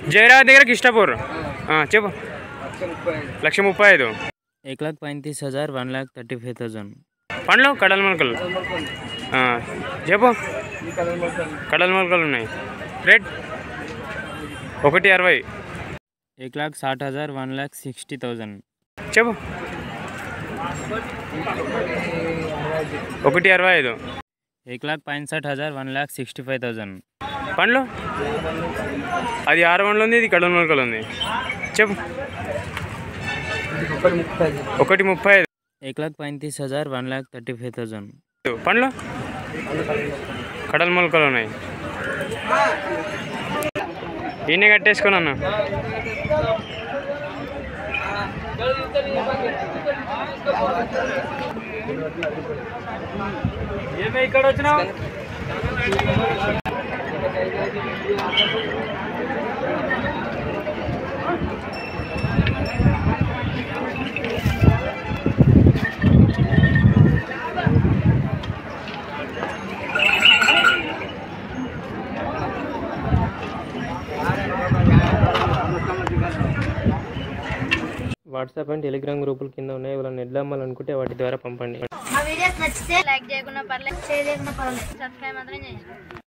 జయరాజ్ దగ్గర కిష్టపూర్ ఆ, చెప్పు లక్ష ముప్పై ఐదు एक लाख पैंतीस हज़ार one lakh thirty five thousand పండ్లు కడల మొలకలు ఆ, చెప్పు కడల మొలకలు ఉన్నాయి రేట్ ఒకటి అరవై एक लाख साठ हज़ार वन लाख सिक्सटी थाउजेंड చెప్పు ఒకటి అరవై ఐదు एक लाख पैंसठ हज़ार one lakh sixty five thousand పండ్లు అది ఆరు పండ్లు ఉంది ఇది కడల మొలకలు ఉంది చెప్పు ఒకటి ముప్పై ఐదు एक लाख पैंतीस हज़ार one lakh thirty five thousand పండ్లు కడల మొలకలు ఉన్నాయి ఈయనే కట్టేసుకుని అన్న ఏమే ఇక్కడ వచ్చినావు వాట్సాప్ అండ్ టెలిగ్రామ్ గ్రూపుల కింద ఉన్నాయి ఎవరైనా ఎడ్లు అమ్మాలనుకుంటే వాటి ద్వారా పంపండి మా వీడియోస్ నచ్చితే లైక్ చేయకుండా పర్లేదు షేర్ చేయకుండా పర్లేదు సబ్స్క్రైబ్ మాత్రం చేయండి